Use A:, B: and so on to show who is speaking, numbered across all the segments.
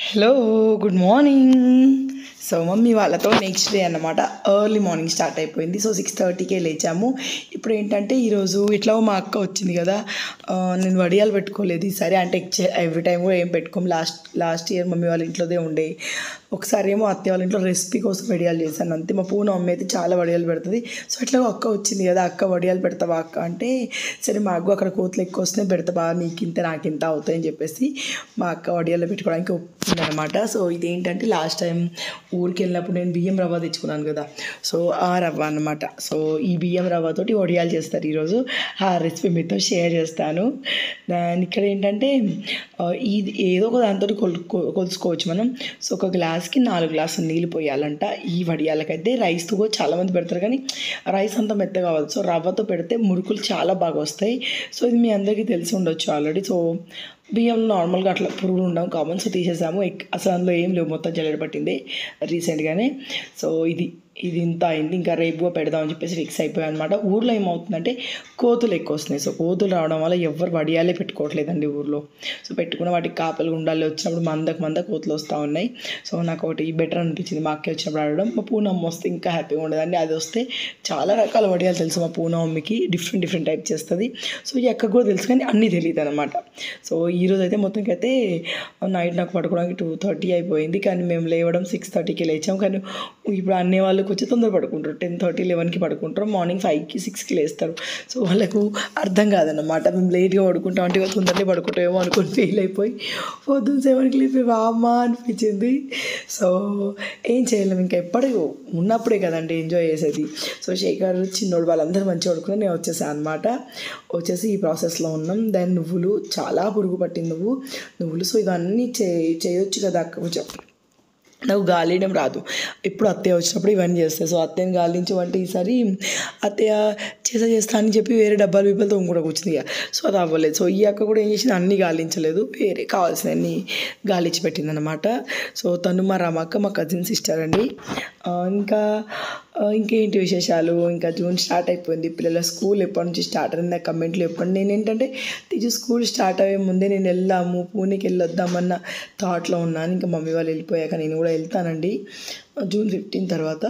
A: Hello good morning so mummy వాళ్ళతో next day అన్నమాట early morning start అయిపోయింది so six థర్టీకే లేచాము ఇప్పుడు ఏంటంటే ఈరోజు ఇట్లా మా అక్క వచ్చింది కదా ఆ, నేను వడియాలు పెట్టుకోలేదు ఈసారి అంటే ఎవ్రీ టైం కూడా ఏం పెట్టుకోము లాస్ట్ లాస్ట్ ఇయర్ మమ్మీ వాళ్ళ ఇంట్లోదే ఉండే ఒకసారి ఏమో అత్తయ్య వాళ్ళ ఇంట్లో రెసిపీ కోసం వడియాలు చేశాను అంతే మా పూన మమ్మీ అయితే చాలా వడియాలు పెడుతుంది సో అట్లా అక్క వచ్చింది కదా అక్క వడియాలు పెడతావా అక్క అంటే సరే మాకు అక్కడ కోతులు ఎక్కువ వస్తున్నాయి పెడతావా నీకు ఇంత నాకు ఇంత అవుతాయని చెప్పేసి మా అక్క వడియాలు పెట్టుకోవడానికి ఒప్పుకుంది అనమాట సో ఇదేంటంటే లాస్ట్ టైం ఊరికి వెళ్ళినప్పుడు నేను బియ్యం రవ్వ తెచ్చుకున్నాను కదా సో ఆ రవ్వ అనమాట సో ఈ బియ్యం రవ్వతోటి వడియాలు చేస్తారు ఈరోజు ఆ రెసిపీ మీతో షేర్ చేస్తాను దాని ఇక్కడ ఏంటంటే ఆ, ఇది ఏదో ఒక దాంతో కొలు కొ- కొలుసుకోవచ్చు మనం సో ఒక గ్లాస్కి నాలుగు గ్లాసులు నీళ్ళు పోయాలంట ఈ వడియాలకైతే రైస్తో కూడా చాలామంది పెడతారు కానీ రైస్ అంతా మెత్తగా కావాలి సో రవ్వతో పెడితే మురుకులు చాలా బాగా వస్తాయి సో ఇది మీ అందరికీ తెలిసి ఉండొచ్చు ఆల్రెడీ సో బియ్యం నార్మల్గా అట్లా పురుగులు ఉండవు కామన్ సో తీసేసాము ఎక్- అసలు అందులో ఏం లేవు మొత్తం జల్లెడ పట్టింది రీసెంట్గానే సో ఇది ఇది ఇంత అయింది ఇంకా రేపు పెడదామని చెప్పేసి ఫిక్స్ అయిపోయాయి అనమాట ఊర్లో ఏమవుతుందంటే కోతులు ఎక్కువ వస్తున్నాయి సో కోతులు రావడం వల్ల ఎవరు వడియాలే పెట్టుకోవట్లేదండి ఊర్లో సో పెట్టుకున్న వాటికి కాపలు ఉండాలి వచ్చినప్పుడు మందకు మంద కోతులు వస్తూ ఉన్నాయి సో నాకు ఒకటి బెటర్ అనిపించింది మా అక్క వచ్చినప్పుడు ఆడడం మా పూనమ్మ వస్తే ఇంకా హ్యాపీగా ఉండదండి అది వస్తే చాలా రకాల వడియాలు తెలుసు మా పూనమ్మకి డిఫరెంట్ డిఫరెంట్ టైప్ చేస్తుంది సో ఈ అక్కకు కూడా తెలుసు కానీ అన్నీ తెలియదు అనమాట సో ఈరోజు అయితే మొత్తంకి అయితే నైట్ నాకు పడుకోవడానికి టూ థర్టీ అయిపోయింది కానీ మేము లేవడం సిక్స్ థర్టీకి లేచాం కానీ ఇప్పుడు అన్ని వాళ్ళకి వచ్చి తొందర పడుకుంటారు టెన్ థర్టీ లెవెన్కి పడుకుంటారు మార్నింగ్ ఫైవ్కి సిక్స్కి లేస్తారు సో వాళ్ళకు అర్థం కాదన్నమాట మేము లేట్గా పడుకుంటాం అంటే ఇవాళ తొందరగా పడుకుంటామేమో అనుకుని ఫెయిల్ అయిపోయి పొద్దున్న సెవెన్కి లేపి వామ్మా అనిపించింది సో ఏం చేయలేము ఇంకా ఎప్పటి ఉన్నప్పుడే కదండి ఎంజాయ్ చేసేది సో శేఖర్ చిన్నోడు వాళ్ళందరూ మంచిగా పడుకుని నేను వచ్చేసాను అనమాట వచ్చేసి ఈ ప్రాసెస్లో ఉన్నాం దెన్ నువ్వులు చాలా పురుగు పట్టింది నువ్వు నువ్వులు సో ఇవన్నీ చే చేయొచ్చు కదా అక్క కొంచెం నాకు గాలియడం రాదు ఇప్పుడు అత్తయ్య వచ్చినప్పుడు ఇవన్నీ చేస్తాయి సో అత్తయ్యని గాలించమంటే ఈసారి అత్తయ్య చేసా చేస్తా అని చెప్పి వేరే డబ్బాలు పీపుల్తో కూడా కూర్చుంది ఇక సో అది అవ్వలేదు సో ఈ అక్క కూడా ఏం చేసింది అన్నీ గాలించలేదు వేరే కావాల్సినవన్నీ గాలించి పెట్టిందనమాట సో తను మా రమక్క మా కజిన్ సిస్టర్ అండి ఆ, ఇంకా ఆ, ఇంకేంటి విశేషాలు ఇంకా జూన్ స్టార్ట్ అయిపోయింది పిల్లల స్కూల్ ఎప్పటి నుంచి స్టార్ట్ అయింది నా కమెంట్లు చెప్పండి నేను ఏంటంటే తీజు స్కూల్ స్టార్ట్ అయ్యే ముందే నేను వెళ్దాము పూణేకి వెళ్ళొద్దామన్న థాట్లో ఉన్నాను ఇంకా మమ్మీ వాళ్ళు వెళ్ళిపోయాక నేను కూడా వెళ్తానండి జూన్ ఫిఫ్టీన్ తర్వాత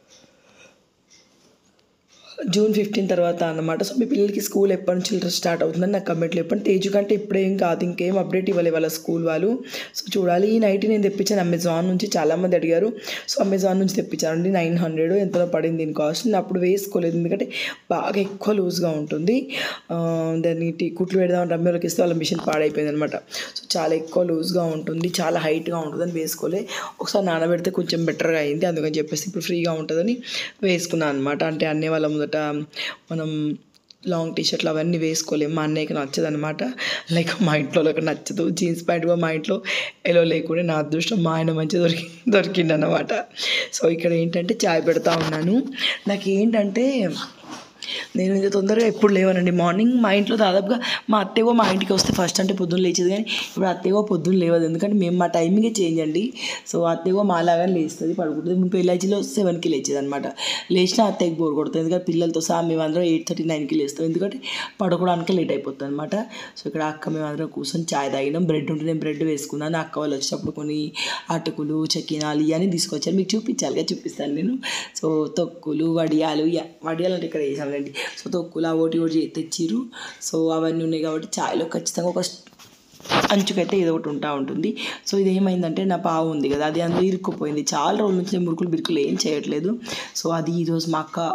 A: జూన్ ఫిఫ్టీన్ తర్వాత అన్నమాట సో మీ పిల్లలకి స్కూల్ ఎప్పటి నుంచి స్టార్ట్ అవుతుందని నాకు కమెంట్లు చెప్పండి తేజు కంటే ఇప్పుడేం కాదు ఇంకేం అప్డేట్ ఇవ్వాలి వాళ్ళ స్కూల్ వాళ్ళు సో చూడాలి ఈ నైట్ నేను తెప్పించాను అమెజాన్ నుంచి చాలామంది అడిగారు సో అమెజాన్ నుంచి తెప్పించానండి నైన్ హండ్రెడ్ ఎంతలో పడింది దీని కాస్ట్ నేను అప్పుడు వేసుకోలేదు ఎందుకంటే బాగా ఎక్కువ లూజ్గా ఉంటుంది ఆ, దాన్ని టీ- కుట్లు పెడదాం రమ్యలోకి ఇస్తే వాళ్ళ మిషన్ పాడైపోయింది అనమాట సో చాలా ఎక్కువ లూజ్గా ఉంటుంది చాలా హైట్గా ఉంటుందని వేసుకోలే ఒకసారి నానబెడితే కొంచెం బెటర్గా అయింది అందుకని చెప్పేసి ఇప్పుడు ఫ్రీగా ఉంటుందని వేసుకున్నాను అనమాట అంటే అన్నీ వాళ్ళ ముందట మనం లాంగ్ టీ షర్ట్లు అవన్నీ వేసుకోలేము మా అన్నయ్యకి నచ్చదు అనమాట లైక్ మా ఇంట్లో వాళ్ళకి నచ్చదు జీన్స్ ప్యాంట్ కూడా మా ఇంట్లో ఎలా లేకుండా నా అదృష్టం మా ఆయన మంచిగా దొరికి దొరికింది అనమాట సో ఇక్కడ ఏంటంటే చాయ్ పెడతా ఉన్నాను నాకు ఏంటంటే నేను ఇంత తొందరగా ఎప్పుడు లేవనండి మార్నింగ్ మా ఇంట్లో దాదాపుగా మా అత్తేవో మా ఇంటికి వస్తే ఫస్ట్ అంటే పొద్దున్న లేచేది కానీ ఇప్పుడు అత్తేవో పొద్దున్న లేవదు ఎందుకంటే మేము మా టైమింగే చేంజ్ అండి సో అత్తేవో మాలాగా లేస్తుంది పడుకుంటుంది మేము పెళ్ళాచిలో సెవెన్కి లేచేది అనమాట లేచినా అత్తయ్యకి బోర్ కొడుతుంది ఎందుకంటే పిల్లలతో సహా మేము అందరం ఎయిట్ థర్టీ నైన్కి లేస్తాం ఎందుకంటే పడుకోవడానికి లేట్ అయిపోతుంది అనమాట సో ఇక్కడ అక్క మేము అందరం కూర్చొని చాయ్ తాగినాం బ్రెడ్ ఉంటే నేను బ్రెడ్ వేసుకున్నాను అక్క వాళ్ళు వచ్చేటప్పుడు కొన్ని అటుకులు చకినాలు ఇవన్నీ తీసుకొచ్చారు మీకు చూపించాలిగా చూపిస్తాను నేను సో తొక్కులు వడియాలు ఇయ- వడియాలు అంటే ఇక్కడ వేసానండి సో తొక్కులు ఆ ఒకటి ఒకటి తెచ్చిర్రు సో అవన్నీ ఉన్నాయి కాబట్టి చాయ్లో ఖచ్చితంగా ఒక అంచుకైతే ఏదో ఒకటి ఉంటా ఉంటుంది సో ఇది ఏమైందంటే నా పావు ఉంది కదా అది అందులో ఇరుక్కుపోయింది చాలా రోజుల నుంచి నేను మురుకులు బిరుకులు ఏం చేయట్లేదు సో అది ఈరోజు మా అక్క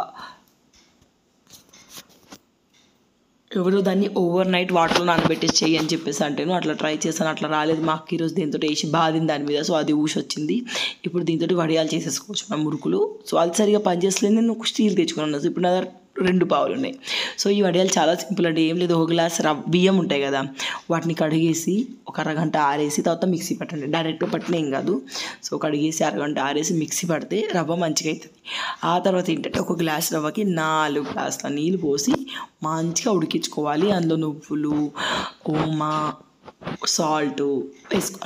A: ఎవరో దాన్ని ఓవర్ నైట్ వాటర్లో నానబెట్టేసి చెయ్యి అని చెప్పేసి అంటేను అట్లా ట్రై చేశాను అట్లా రాలేదు మా అక్క ఈరోజు దీంతో వేసి బాధింది దాని మీద సో అది ఊసి వచ్చింది ఇప్పుడు దీంతో వడియాలు చేసేసుకోవచ్చు మన మురుకులు సో అది సరిగా పనిచేసలేదు నేను ఒక స్టీల్ తెచ్చుకున్నాను సో ఇప్పుడు నా దగ్గర రెండు పావులు ఉన్నాయి సో ఈ వడియాలు చాలా సింపుల్ అండి ఏం లేదు ఒక గ్లాస్ రవ్ బియ్యం ఉంటాయి కదా వాటిని కడిగేసి ఒక అరగంట ఆరేసి తర్వాత మిక్సీ పట్టండి డైరెక్ట్గా పట్టిన ఏం కాదు సో కడిగేసి అరగంట ఆరేసి మిక్సీ పడితే రవ్వ మంచిగా అవుతుంది ఆ తర్వాత ఏంటంటే ఒక గ్లాస్ రవ్వకి నాలుగు గ్లాసుల నీళ్ళు పోసి మంచిగా ఉడికించుకోవాలి అందులో నువ్వులు ఓమా సాల్ట్ వేసుకోవాలన్నమాట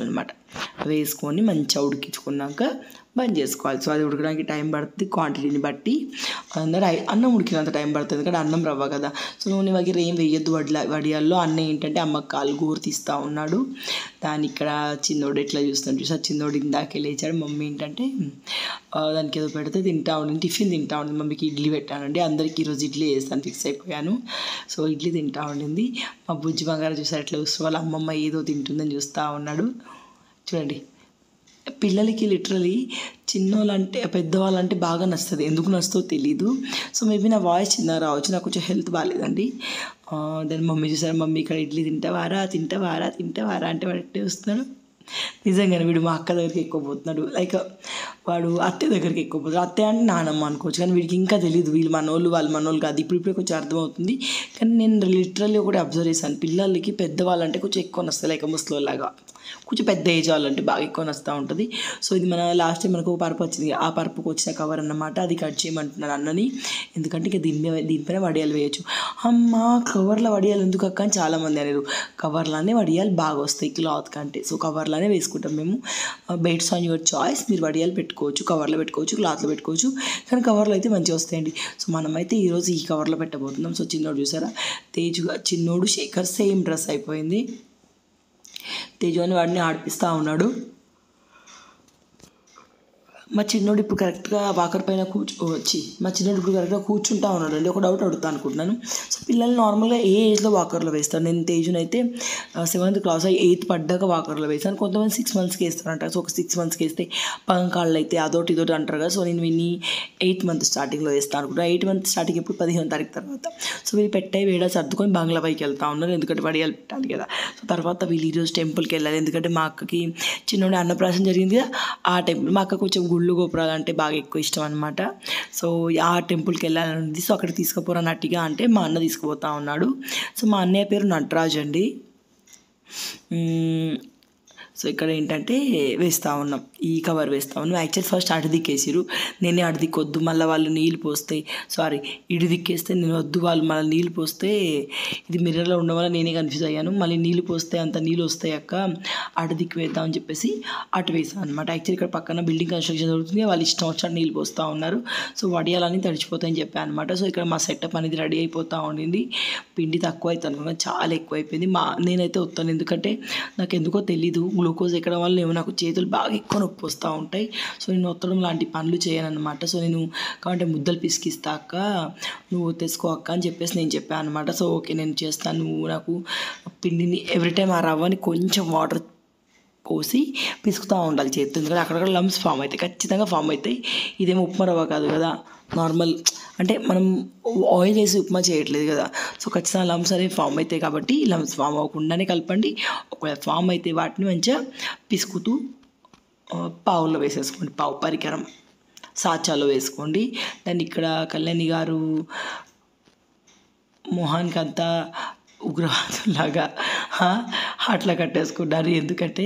A: వేసుకొని మంచిగా ఉడికించుకున్నాక బంద్ చేసుకోవాలి సో అది ఉడకడానికి టైం పడుతుంది క్వాంటిటీని బట్టి అందరూ ఐ- అన్నం ఉడికినంత టైం పడుతుంది ఎందుకంటే అన్నం రవ్వ కదా సో నూనె వగేర ఏం వేయొద్దు వడ్ల వడియాల్లో అన్న ఏంటంటే అమ్మకి కాలు గోరు తీస్తూ ఉన్నాడు దాన్ని ఇక్కడ చిన్నోడు ఎట్లా చూస్తాను చూసా చిన్నోడు ఇందాకే లేచాడు మమ్మీ ఏంటంటే ఆ, దానికి ఏదో పెడితే తింటా ఉండింది టిఫిన్ తింటా ఉండింది మమ్మీకి ఇడ్లీ పెట్టానండి అందరికీ ఈరోజు ఇడ్లీ వేస్తాను ఫిక్స్ అయిపోయాను సో ఇడ్లీ తింటా ఉండింది మా బుజ్జి బంగారు చూసారు ఎట్లా చూస్తూ వాళ్ళ అమ్మమ్మ ఏదో తింటుందని చూస్తూ ఉన్నాడు చూడండి పిల్లలకి లిటరలీ చిన్నోళ్ళంటే పెద్దవాళ్ళంటే బాగా నచ్చుతుంది ఎందుకు నచ్చుతో తెలీదు సో మేబీ నా వాయిస్ చిన్న రావచ్చు నాకు కొంచెం హెల్త్ బాగాలేదండి దాని మమ్మీ చూసారు మమ్మీ ఇక్కడ ఇడ్లీ తింటావారా తింటావారా తింటావారా అంటే వాడు ఎట్టే వస్తున్నాడు నిజంగానే వీడు మా అక్క దగ్గరికి ఎక్కువ పోతున్నాడు లైక్ వాడు అత్తయ్య దగ్గరికి ఎక్కువ పోతాడు అత్తయ్య అంటే నానమ్మ అనుకోవచ్చు కానీ వీడికి ఇంకా తెలియదు వీళ్ళు మనోళ్ళు వాళ్ళు మనోళ్ళు కాదు ఇప్పుడు ఇప్పుడే కొంచెం అర్థమవుతుంది కానీ నేను లిటరల్లీ ఒకటి అబ్జర్వ్ చేశాను పిల్లలకి పెద్దవాళ్ళంటే కొంచెం ఎక్కువ నస్తాయి లైక్ ముసలోళ్ళలాగా కొంచెం పెద్ద ఏజ్ వాళ్ళంటే బాగా ఎక్కువ నస్తూ ఉంటుంది సో ఇది మన లాస్ట్ టైం మనకు ఒక పరుపు వచ్చింది ఆ పరుపుకి వచ్చిన కవర్ అన్నమాట అది కట్ చేయమంటున్నాను అన్నని ఎందుకంటే ఇక దీని మీద దీనిపైన వడియాలు వేయచ్చు అమ్మ కవర్లో వడియాలు ఎందుకు అక్క అని చాలామంది అనేరు కవర్లోనే వడియాలు బాగా వస్తాయి క్లాత్ కంటే సో కవర్లోనే వేసుకుంటాం మేము బెడ్స్ ఆన్ యువర్ చాయిస్ మీరు వడియాలు పెట్టుకోవచ్చు కవర్లో పెట్టుకోవచ్చు క్లాత్లో పెట్టుకోవచ్చు కానీ కవర్లో అయితే మంచిగా వస్తాయండి సో మనమైతే ఈరోజు ఈ కవర్లో పెట్టబోతున్నాం సో చిన్నోడు చూసారా తేజుగా చిన్నోడు శేఖర్ సేమ్ డ్రెస్ అయిపోయింది తేజు అని వాడిని ఆడిపిస్తూ ఉన్నాడు మా చిన్నోడు ఇప్పుడు కరెక్ట్గా వాకర్ పైన కూర్చో వచ్చి మా చిన్నోడు ఇప్పుడు కరెక్ట్గా కూర్చుంటా ఉన్నాడు అండి ఒక డౌట్ అడుగుతా అనుకుంటున్నాను సో పిల్లలు నార్మల్గా ఏ ఏజ్లో వాకర్లో వేస్తారు నేను తేజుని అయితే సెవెంత్ క్లాస్ అయ్యి ఎయిత్ పడ్డాక వాకర్లో వేస్తాను కొంతమంది సిక్స్ మంత్స్కి వేస్తారంట సో ఒక సిక్స్ మంత్స్కి వేస్తే పగం కాళ్ళు అయితే అదొకటి ఇదొకటి అంటారు కదా సో నేను విని ఎయిత్ మంత్ స్టార్టింగ్లో వేస్తాను అనుకుంటా ఎయిత్ మంత్ స్టార్టింగ్ ఎప్పుడు పదిహేను తారీఖు తర్వాత సో వీళ్ళు పెట్టే వేడ సర్దుకొని బంగ్లా పైకి వెళ్తా ఉన్నారు ఎందుకంటే వడియాలు పెట్టాలి కదా సో తర్వాత వీళ్ళు ఈరోజు టెంపుల్కి వెళ్ళాలి ఎందుకంటే మా అక్కకి చిన్నోడి అన్నప్రాసం జరిగింది కదా ఆ టెంపుల్ మా అక్క కొంచెం గుళ్ళు గోపురాలు అంటే బాగా ఎక్కువ ఇష్టం అనమాట సో ఆ టెంపుల్కి వెళ్ళాలని ఉంది సో అక్కడ తీసుకుపోరా నట్టిగా అంటే మా అన్న తీసుకుపోతా ఉన్నాడు సో మా అన్నయ్య పేరు నటరాజ్ అండి మ్మ్. సో ఇక్కడ ఏంటంటే వేస్తూ ఉన్నాం ఈ కవర్ వేస్తూ ఉన్నాం యాక్చువల్ ఫస్ట్ అటు దిక్కేసిరు నేనే అటు దిక్కొద్దు మళ్ళీ వాళ్ళు నీళ్ళు పోస్తే సారీ ఇటు దిక్కేస్తే నేను వద్దు వాళ్ళు మళ్ళీ నీళ్ళు పోస్తే ఇది మిర్రర్లో ఉండడం వల్ల నేనే కన్ఫ్యూజ్ అయ్యాను మళ్ళీ నీళ్ళు పోస్తే అంత నీళ్ళు వస్తాయి అక్క అటు దిక్కు వేద్దామని చెప్పేసి అటు వేసాను అనమాట యాక్చువల్ ఇక్కడ పక్కన బిల్డింగ్ కన్స్ట్రక్షన్ జరుగుతుంది వాళ్ళు ఇష్టం వచ్చినట్టు నీళ్ళు పోస్తూ ఉన్నారు సో వడియాలని తడిచిపోతాయని చెప్పాను అనమాట సో ఇక్కడ మా సెటప్ అనేది రెడీ అయిపోతూ ఉండింది పిండి తక్కువ అవుతుంది అనుకున్నా చాలా ఎక్కువ అయిపోయింది మా నేనైతే వస్తాను ఎందుకంటే నాకు ఎందుకో తెలీదు గ్లూకోజ్ ఎక్కడం వల్ల ఏమో నాకు చేతులు బాగా ఎక్కువ నొప్పి వస్తూ ఉంటాయి సో నేను ఒత్తడం లాంటి పనులు చేయను అనమాట సో నేను కాబట్టి ముద్దలు పిసికిస్తా అక్క నువ్వు తెసుకో అక్క అని చెప్పేసి నేను చెప్పాను అనమాట సో ఓకే నేను చేస్తాను నువ్వు నాకు పిండిని ఎవ్రీ టైం ఆ రవ్వని కొంచెం వాటర్ పోసి పిసుకుతూ ఉండాలి చేతితో ఎందుకంటే అక్కడక్కడ లమ్స్ ఫామ్ అవుతాయి ఖచ్చితంగా ఫామ్ అవుతాయి ఇదేమో ఉప్మా రవ్వ కాదు కదా నార్మల్ అంటే మనం ఆయిల్ వేసి ఉప్మా చేయట్లేదు కదా సో ఖచ్చితంగా లమ్స్ అనేవి ఫామ్ అవుతాయి కాబట్టి లమ్స్ ఫామ్ అవ్వకుండానే కలపండి ఒకవేళ ఫామ్ అయితే వాటిని మంచిగా పిసుకుతూ ఆ, పావుల్లో వేసేసుకోండి పావు పరికరం సాచాలో వేసుకోండి దాన్ని ఇక్కడ కళ్యాణి గారు మొహానికి అంతా ఉగ్రవాదులాగా ఆ, అట్లా కట్టేసుకున్నారు ఎందుకంటే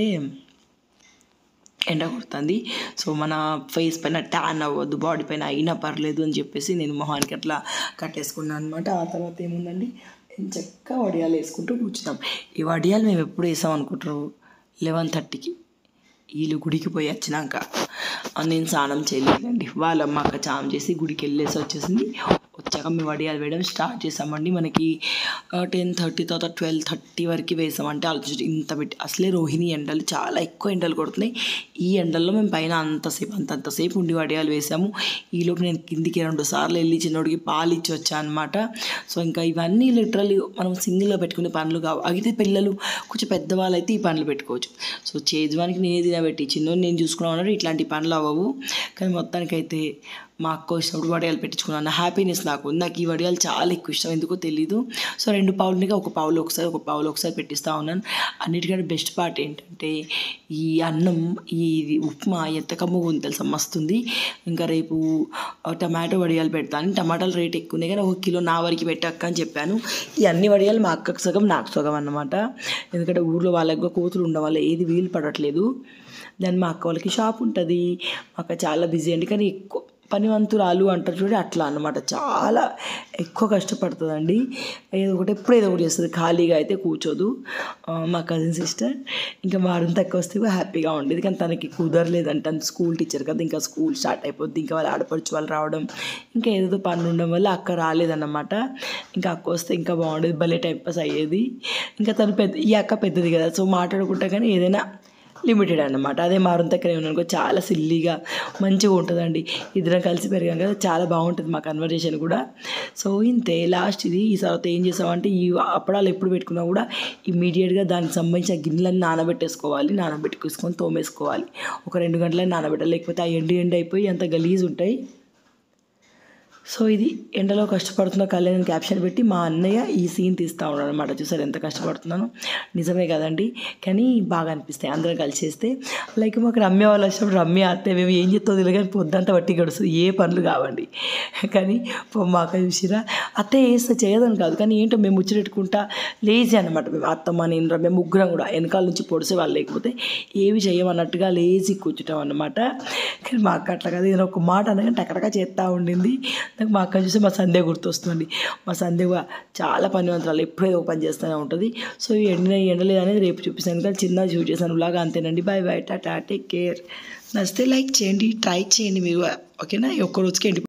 A: ఎండ కొడుతుంది సో మన ఫేస్ పైన ట్యాన్ అవ్వద్దు బాడీ పైన అయినా పర్లేదు అని చెప్పేసి నేను మొహానికి అట్లా కట్టేసుకున్నాను అనమాట ఆ తర్వాత ఏముందండి నేను చక్కగా వడియాలు వేసుకుంటూ కూర్చున్నాం ఈ వడియాలు మేము ఎప్పుడు వేసాం అనుకుంటారు లెవెన్ థర్టీకి వీళ్ళు గుడికి పోయి వచ్చినాక ఆ, నేను స్నానం చేయలేదండి వాళ్ళ అమ్మ అక్క స్నానం చేసి గుడికి వెళ్ళేసి వచ్చేసింది వచ్చాక మేము వడియాలు వేయడం స్టార్ట్ చేసామండి మనకి టెన్ థర్టీ తర్వాత ట్వెల్వ్ థర్టీ వరకు వేసామంటే ఆలోచించి ఇంత పెట్టి అసలే రోహిణి ఎండలు చాలా ఎక్కువ ఎండలు కొడుతున్నాయి ఈ ఎండల్లో మేము పైన అంతసేపు అంత అంతసేపు ఉండి వడియాలు వేసాము ఈలోపు నేను కిందికి రెండు సార్లు వెళ్ళి చిన్నోడికి పాలు ఇచ్చి వచ్చాను అనమాట సో ఇంకా ఇవన్నీ లిటరల్లీ మనం సింగిల్గా పెట్టుకునే పనులు కావు అయితే పిల్లలు కొంచెం పెద్దవాళ్ళు అయితే ఈ పనులు పెట్టుకోవచ్చు సో చేజవానికి నేనే తినబెట్టి చిన్నోడు నేను చూసుకున్నాను అన్నట్టు ఇట్లాంటి పనులు అవ్వవు కానీ మొత్తానికైతే మా అక్క వచ్చినప్పుడు వడియాలు పెట్టించుకున్నాను నా హ్యాపీనెస్ నాకు ఉంది. నాకు ఈ వడియాలు చాలా ఎక్కువ ఇష్టం ఎందుకో తెలీదు సో రెండు పావులనిగా ఒక పావులో ఒకసారి ఒక పావులో ఒకసారి పెట్టిస్తూ ఉన్నాను అన్నిటికంటే బెస్ట్ పార్ట్ ఏంటంటే ఈ అన్నం ఈ ఇది ఉప్మా ఎంత కమ్మగా ఉంది తెలుసా మస్తుంది ఇంకా రేపు ఆ, టమాటో వడియాలు పెడతాను టమాటాలు రేట్ ఎక్కువనే కానీ ఒక కిలో నా వరకు పెట్టక్క అని చెప్పాను ఈ అన్ని వడియాలు మా అక్కకు సగం నాకు సగం అన్నమాట ఎందుకంటే ఊర్లో వాళ్ళకి కూతురు ఉండడం వల్ల ఏది వీలు పడట్లేదు దాని మా అక్క వాళ్ళకి షాప్ ఉంటుంది మా అక్క చాలా బిజీ అండి కానీ ఎక్కువ పనివంతురాలు అంటారు చూడండి అట్లా అనమాట చాలా ఎక్కువ కష్టపడుతుందండి ఏదో ఒకటి ఎప్పుడు ఏదో ఒకటి చేస్తుంది ఖాళీగా అయితే కూర్చోదు ఆ, మా కజిన్ సిస్టర్ ఇంకా వారం తక్కువ వస్తే కూడా హ్యాపీగా ఉండేది కానీ తనకి కుదరలేదంట తను స్కూల్ టీచర్ కదా ఇంకా స్కూల్ స్టార్ట్ అయిపోద్ది ఇంకా వాళ్ళ ఆడపడుచు వాళ్ళు రావడం ఇంకా ఏదో పనులు ఉండడం వల్ల అక్క రాలేదన్నమాట ఇంకా అక్క వస్తే ఇంకా బాగుండేది భలే టైం పాస్ అయ్యేది ఇంకా తను పెద్ద ఈ అక్క పెద్దది కదా సో మాట్లాడుకుంటా కానీ ఏదైనా లిమిటెడ్ అన్నమాట అదే మారున్ దగ్గర ఏమనుకో చాలా సిల్లీగా మంచిగా ఉంటుందండి ఇద్దరం కలిసి పెరిగాం కదా చాలా బాగుంటుంది మా కన్వర్జేషన్ కూడా సో ఇంతే లాస్ట్ ఇది ఈ తర్వాత ఏం చేసామంటే ఈ అప్పడాలు ఎప్పుడు పెట్టుకున్నా కూడా ఇమీడియట్గా దానికి సంబంధించిన గిన్నెలన్నీ నానబెట్టేసుకోవాలి నానబెట్టుకొని తోమేసుకోవాలి ఒక రెండు గంటలని నానబెట్టాలి లేకపోతే ఆ ఎండి ఎండి అయిపోయి అంత గలీజ్ ఉంటాయి సో ఇది ఎండలో కష్టపడుతున్న కళ్యాణ్ క్యాప్షన్ పెట్టి మా అన్నయ్య ఈ సీన్ తీస్తూ ఉన్నాడు అనమాట చూసారు ఎంత కష్టపడుతున్నాను నిజమే కదండి కానీ బాగా అనిపిస్తాయి అందరం కలిసి చేస్తే లైక్ మాకు రమ్య వాళ్ళు వచ్చినప్పుడు రమ్య అత్తే మేము ఏం చెప్తాం తెలియదు కానీ పొద్దంతా బట్టి గడుస్తుంది ఏ పనులు కావండి కానీ పో- మా అక్క చూసిరా అత్తే వేస్తే చేయదని కాదు కానీ ఏంటో మేము ముచ్చటెట్టుకుంటా లేజీ అనమాట మేము అత్తమ్మ నేను రమ్య ముగ్గురం కూడా వెనకాల నుంచి పొడిసే వాళ్ళు లేకపోతే ఏవి చేయమన్నట్టుగా లేజీ కూర్చుంటాం అనమాట కానీ మా అక్క అట్లా కాదు ఏదైనా ఒక మాట అనగా టకటక చేస్తూ ఉండింది నాకు మా అక్క చూసి మా సంధ్య గుర్తొస్తుంది మా సంధ్య కూడా చాలా పనివంతురాలు ఎప్పుడూ ఏదో ఒక పని చేస్తూనే ఉంటుంది సో ఈ ఎండ ఎండలేదు అనేది రేపు చూపిస్తాను కానీ చిన్న షూట్ చేశాను లాగా అంతేనండి bye bye tata take care నచ్చితే లైక్ చేయండి ట్రై చేయండి మీరు ఓకేనా ఈ ఒక్క రోజుకి ఎండి